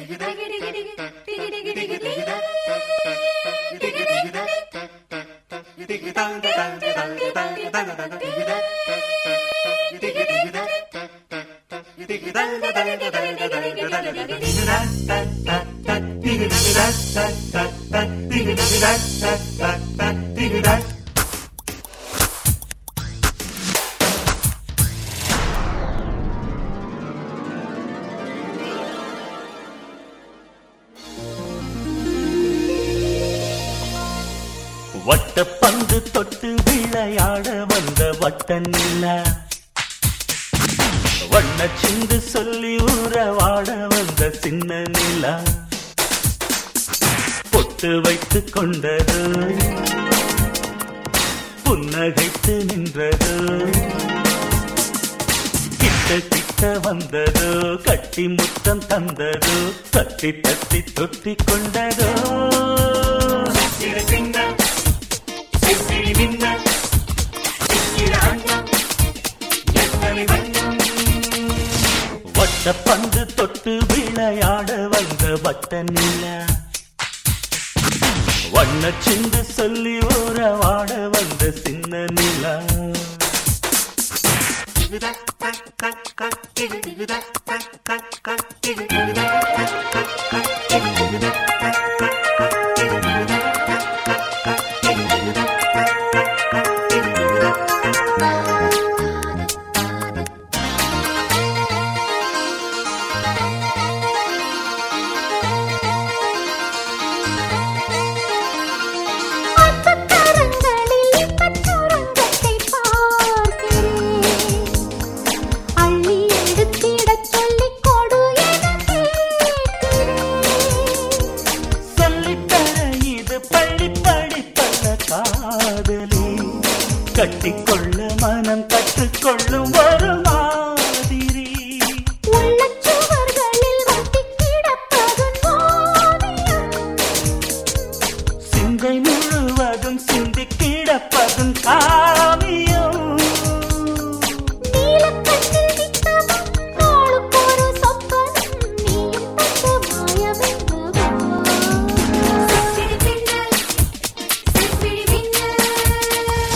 வட்ட பந்து தொட்டு விளையாட வந்த வட்ட நிலா வண்ண சிந்து சொல்லி ஊறவாட வந்த சின்ன நிலா பொட்டு வைத்துக் கொண்டது புன்னகைத்து நின்றது கிட்ட கிட்ட வந்ததோ கட்டி முத்தம் தந்ததோ தட்டி தட்டி தொட்டி கொண்டதோ வட்ட பந்து தொட்டு விளையாட வந்த வட்ட நிலா வண்ண சிந்து சொல்லி ஓரவாட வந்த சின்ன நிலா அத்தக்கரங்களில் இன்பச்சுரங்கத்தை பார்க்கிறேன். அள்ளி எடுத்திடச் சொல்லிக் கொடு எனக் கேட்கிறேன். சொல்லித்தர இது பள்ளி படிப்பல்ல காதலி கட்டிக்கொள்ள மனம் கற்றுக்கொள்ளும் ஒரு மாதிரி உள்ளச் சுவர்களில் ஒட்டிக் கிடப்பதும் ஓவியம். சிந்தை முழுவதும் சிந்தி கிடப்பதும் காதல்